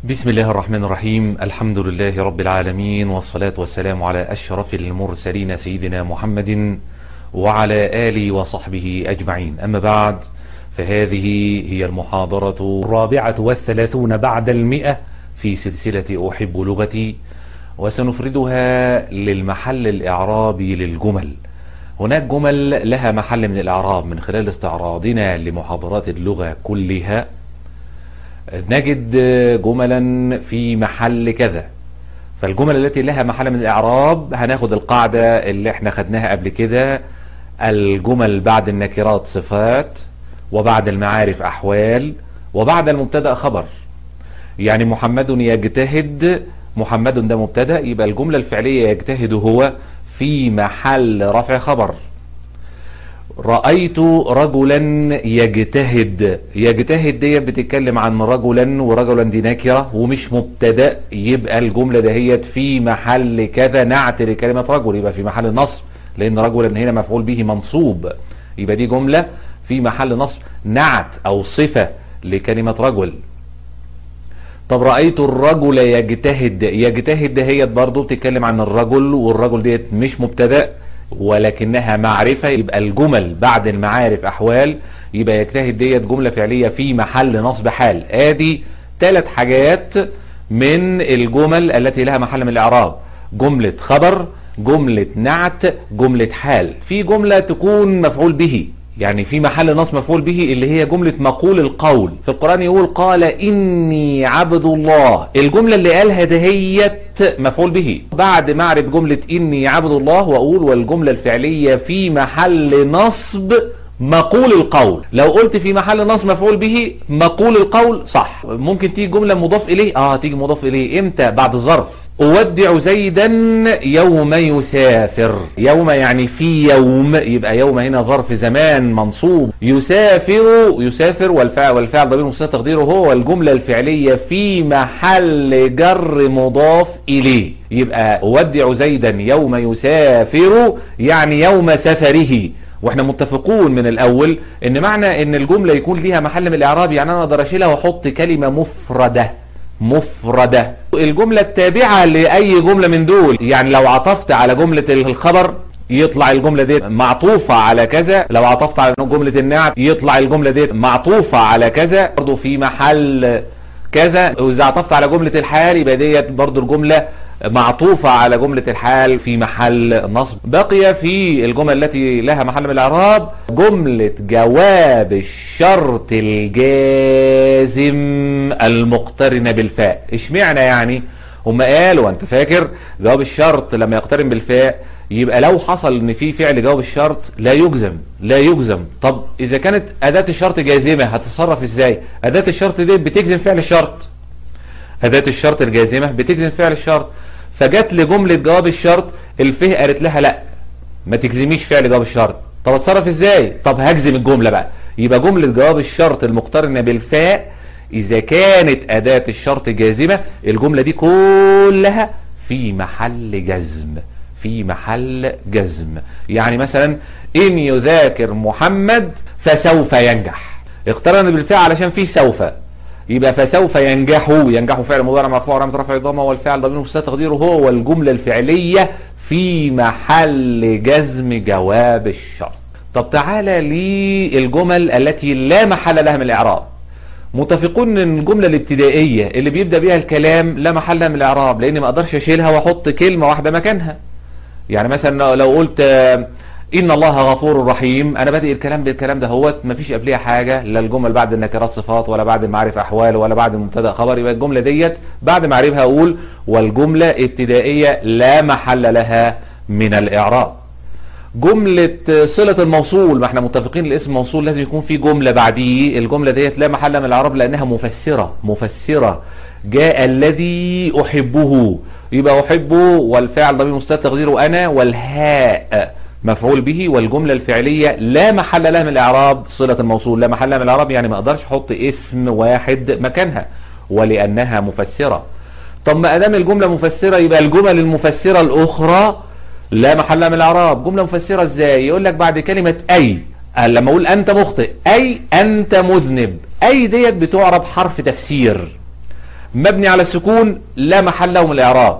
بسم الله الرحمن الرحيم الحمد لله رب العالمين والصلاة والسلام على أشرف المرسلين سيدنا محمد وعلى آله وصحبه أجمعين أما بعد فهذه هي المحاضرة الرابعة والثلاثون بعد المئة في سلسلة أحب لغتي وسنفردها للمحل الإعرابي للجمل هناك جمل لها محل من الإعراب من خلال استعراضنا لمحاضرات اللغة كلها نجد جملا في محل كذا فالجمل التي لها محل من الإعراب هناخد القاعدة اللي احنا خدناها قبل كده الجمل بعد النكرات صفات وبعد المعارف أحوال وبعد المبتدا خبر يعني محمد يجتهد محمد ده مبتدا يبقى الجملة الفعلية يجتهد هو في محل رفع خبر رأيت رجلا يجتهد يجتهد دي بتتكلم عن رجلا ورجلا دي نكرة ومش مبتدا يبقى الجملة دهيت في محل كذا نعت لكلمة رجل يبقى في محل نصب لأن رجلا هنا مفعول به منصوب يبقى دي جملة في محل نصب نعت أو صفة لكلمة رجل طب رأيت الرجل يجتهد يجتهد دهيت برضو بتتكلم عن الرجل والرجل ديت مش مبتدا ولكنها معرفة يبقى الجمل بعد المعارف أحوال يبقى يجتهد ديت جملة فعلية في محل نصب حال ادي ثلاث حاجات من الجمل التي لها محل من الإعراب جملة خبر جملة نعت جملة حال في جملة تكون مفعول به يعني في محل نصب مفعول به اللي هي جملة مقول القول في القرآن يقول قال إني عبد الله الجملة اللي قالها دهيت مفعول به بعد ما أعرف جملة إني عبد الله وأقول والجملة الفعلية في محل نصب مقول القول لو قلت في محل نصب مفعول به مقول القول صح ممكن تيجي جملة مضاف إليه آه تيجي مضاف إليه إمتى بعد ظرف أودع زيدا يوم يسافر يوم يعني في يوم يبقى يوم هنا ظرف زمان منصوب يسافر يسافر والفعل والفعل ضمير مستتر تقديره هو والجملة الفعلية في محل جر مضاف إليه يبقى أودع زيدا يوم يسافر يعني يوم سفره واحنا متفقون من الاول ان معنى ان الجملة يكون ليها محل من الاعراب يعني انا اقدر اشيلها واحط كلمة مفردة مفردة الجملة التابعة لأي جملة من دول يعني لو عطفت على جملة الخبر يطلع الجملة ديت معطوفة على كذا لو عطفت على جملة النعت يطلع الجملة ديت معطوفة على كذا برضو في محل كذا وإذا عطفت على جملة الحال يبقى ديت برضو الجملة معطوفة على جملة الحال في محل نصب بقي في الجمل التي لها محل من الإعراب جملة جواب الشرط الجازم المقترنة بالفاء اشمعنى يعني هم قالوا انت فاكر جواب الشرط لما يقترن بالفاء يبقى لو حصل ان في فعل جواب الشرط لا يجزم لا يجزم طب اذا كانت اداة الشرط جازمة هتتصرف ازاي اداة الشرط دي بتجزم فعل الشرط اداة الشرط الجازمة بتجزم فعل الشرط فجت لجملة جواب الشرط الفه قالت لها لا ما تجزميش فعل جواب الشرط طب اتصرف ازاي طب هجزم الجملة بقى يبقى جملة جواب الشرط المقترنة بالفاء اذا كانت اداة الشرط جازمة الجملة دي كلها في محل جزم في محل جزم يعني مثلا ان يذاكر محمد فسوف ينجح اقترن بالفاء علشان فيه سوف يبقى فسوف ينجح ينجح فعل مضارع مرفوع علامه رفع ضمه والفعل ضمير مستتر تقديره هو والجمله الفعليه في محل جزم جواب الشرط طب تعالى للجمل التي لا محل لها من الاعراب متفقون ان الجمله الابتدائيه اللي بيبدا بيها الكلام لا محل لها من الاعراب لان ما اقدرش اشيلها واحط كلمه واحده مكانها يعني مثلا لو قلت ان الله غفور رحيم انا بادئ الكلام بالكلام ده هوت مفيش قبلها حاجه لا الجمل بعد النكرات صفات ولا بعد المعارف احوال ولا بعد المبتدا خبر يبقى الجمله ديت بعد ما اعرفها اقول والجمله ابتدائيه لا محل لها من الاعراب جملة صلة الموصول ما احنا متفقين الاسم موصول لازم يكون في جملة بعديه الجملة ديت لا محل من الإعراب لأنها مفسرة مفسرة جاء الذي أحبه يبقى أحبه والفعل ضمير مستتر تقديره أنا والهاء مفعول به والجملة الفعلية لا محل لها من الإعراب صلة الموصول لا محل لها من الإعراب يعني ما أقدرش أحط اسم واحد مكانها ولأنها مفسرة طب ما أدام الجملة مفسرة يبقى الجمل المفسرة الأخرى لا محل من الاعراب جمله مفسره ازاي يقول لك بعد كلمه اي لما اقول انت مخطئ اي انت مذنب اي ديت بتعرب حرف تفسير مبني على السكون لا محل له من الاعراب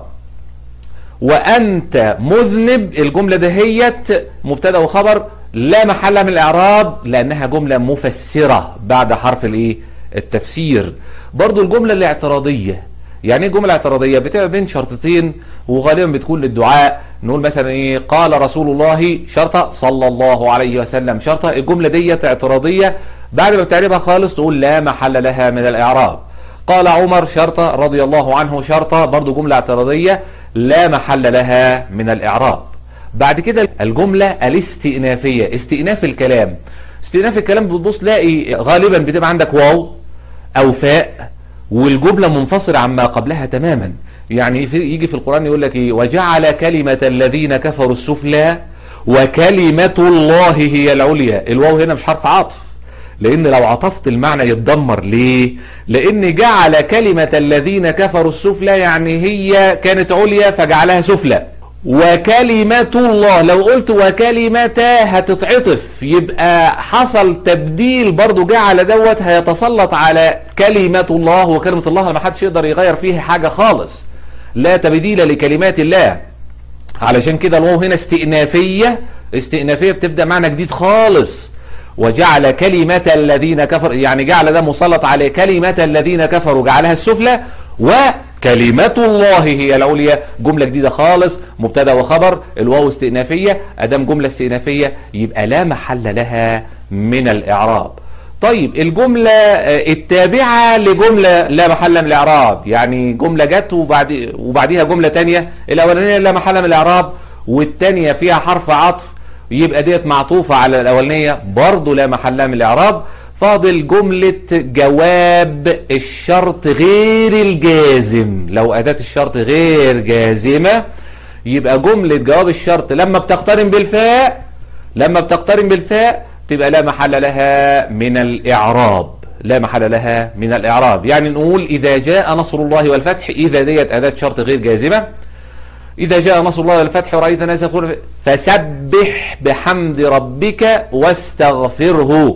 وانت مذنب الجمله دهيت مبتدا وخبر لا محل من الاعراب لانها جمله مفسره بعد حرف الايه التفسير برضو الجمله الاعتراضيه يعني ايه جمله اعتراضيه بتبقى بين شرطتين وغالبا بتكون للدعاء نقول مثلا ايه قال رسول الله شرطه صلى الله عليه وسلم شرطه الجمله ديت اعتراضيه بعد ما بتعربها خالص تقول لا محل لها من الاعراب قال عمر شرطه رضي الله عنه شرطه برضو جمله اعتراضيه لا محل لها من الاعراب بعد كده الجمله الاستئنافيه استئناف الكلام استئناف الكلام بتبص تلاقي غالبا بتبقى عندك واو او فاء والجمله منفصله عما قبلها تماما يعني في يجي في القران يقول لك ايه وجعل كلمه الذين كفروا السفلى وكلمه الله هي العليا الواو هنا مش حرف عطف لان لو عطفت المعنى يتدمر ليه لان جعل كلمه الذين كفروا السفلى يعني هي كانت عليا فجعلها سفلى وكلمة الله لو قلت وكلمة هتتعطف يبقى حصل تبديل برضو جعل دوت هيتسلط على كلمة الله وكلمة الله ما حدش يقدر يغير فيها حاجة خالص لا تبديل لكلمات الله علشان كده الواو هنا استئنافية استئنافية بتبدأ معنى جديد خالص وجعل كلمة الذين كفروا يعني جعل ده مسلط على كلمة الذين كفروا جعلها السفلى وكلمة الله هي العليا جملة جديدة خالص مبتدا وخبر الواو استئنافية ادام جملة استئنافية يبقى لا محل لها من الاعراب طيب الجملة التابعة لجملة لا محل من الاعراب يعني جملة جت وبعد وبعديها جملة تانية الاولانية لا محل من الاعراب والتانية فيها حرف عطف يبقى ديت معطوفة على الاولانية برضو لا محل من الاعراب فاضل جملة جواب الشرط غير الجازم لو أداة الشرط غير جازمة يبقى جملة جواب الشرط لما بتقترن بالفاء لما بتقترن بالفاء تبقى لا محل لها من الإعراب لا محل لها من الإعراب يعني نقول إذا جاء نصر الله والفتح إذا ديت أداة شرط غير جازمة إذا جاء نصر الله والفتح ورأيت الناس يقولون فسبح بحمد ربك واستغفره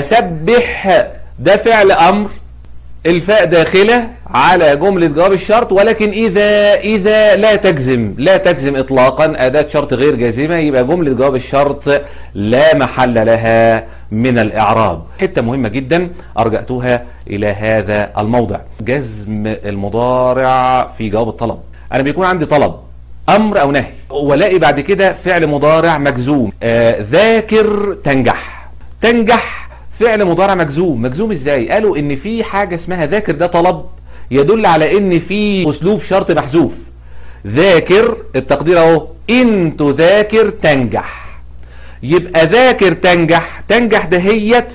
فسبح ده فعل أمر الفاء داخلة على جملة جواب الشرط ولكن إذا إذا لا تجزم لا تجزم إطلاقا أداة شرط غير جازمة يبقى جملة جواب الشرط لا محل لها من الإعراب حتة مهمة جدا أرجأتها إلى هذا الموضع جزم المضارع في جواب الطلب أنا بيكون عندي طلب امر او نهي والاقي بعد كده فعل مضارع مجزوم آه ذاكر تنجح تنجح فعل مضارع مجزوم مجزوم ازاي قالوا ان في حاجه اسمها ذاكر ده طلب يدل على ان في اسلوب شرط محذوف ذاكر التقدير اهو ان تذاكر تنجح يبقى ذاكر تنجح تنجح دهيت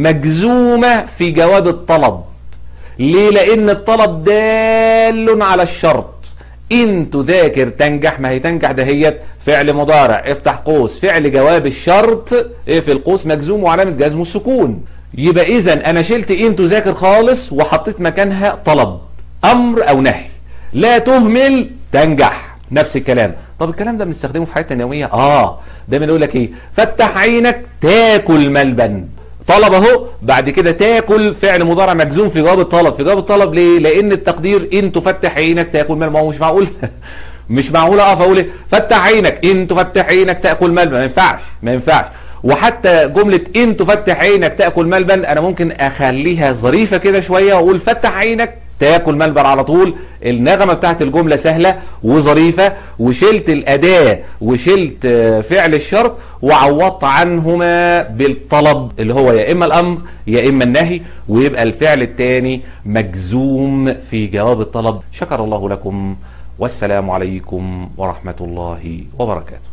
مجزومه في جواب الطلب ليه لان الطلب دال على الشرط ان تذاكر تنجح ما هي تنجح دهيت فعل مضارع افتح قوس فعل جواب الشرط ايه في القوس مجزوم وعلامه جزمه السكون يبقى اذا انا شلت ان تذاكر خالص وحطيت مكانها طلب امر او نهي لا تهمل تنجح نفس الكلام طب الكلام ده بنستخدمه في حياتنا اليوميه اه دايما يقول لك ايه فتح عينك تاكل ملبن طلب اهو بعد كده تاكل فعل مضارع مجزوم في جواب الطلب في جواب الطلب ليه لان التقدير ان تفتح عينك تاكل مال ما هو مش معقول مش معقول اقف اقول ايه فتح عينك ان تفتح عينك تاكل ملبن ما ينفعش ما ينفعش وحتى جملة ان تفتح عينك تاكل ملبن انا ممكن اخليها ظريفة كده شوية واقول فتح عينك تاكل ملبن على طول النغمة بتاعت الجملة سهلة وظريفة وشلت الأداة وشلت فعل الشرط وعوضت عنهما بالطلب اللي هو يا إما الأمر يا إما النهي ويبقى الفعل الثاني مجزوم في جواب الطلب شكر الله لكم والسلام عليكم ورحمة الله وبركاته